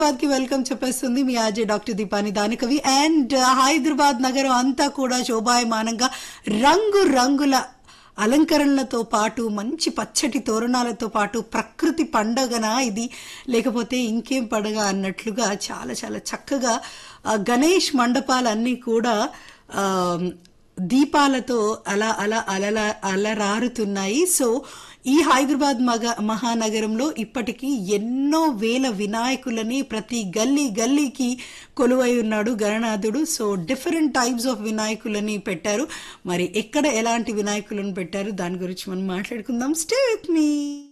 కి వెల్కమ్ చెప్పేస్తుంది మీ ఆజే డాక్టర్ దీపాని దానికవి అండ్ హైదరాబాద్ నగరం అంతా కూడా శోభాయమానంగా రంగు రంగుల అలంకరణలతో పాటు మంచి పచ్చటి తోరణాలతో పాటు ప్రకృతి పండగన ఇది లేకపోతే ఇంకేం పండగ అన్నట్లుగా చాలా చాలా చక్కగా ఆ, గణేష్ మండపాలన్నీ కూడా ఆ, దీపాలతో అలా అలా అలలా అలరారుతున్నాయి సో ఈ హైదరాబాద్ మగ మహానగరంలో ఇప్పటికీ ఎన్నో వేల వినాయకులని ప్రతి గల్లీ గల్లీకి కొలువై ఉన్నాడు గణనాథుడు సో డిఫరెంట్ టైప్స్ ఆఫ్ వినాయకులని పెట్టారు మరి ఎక్కడ ఎలాంటి వినాయకులను పెట్టారు దాని గురించి మనం మాట్లాడుకుందాం స్టే విత్ మీ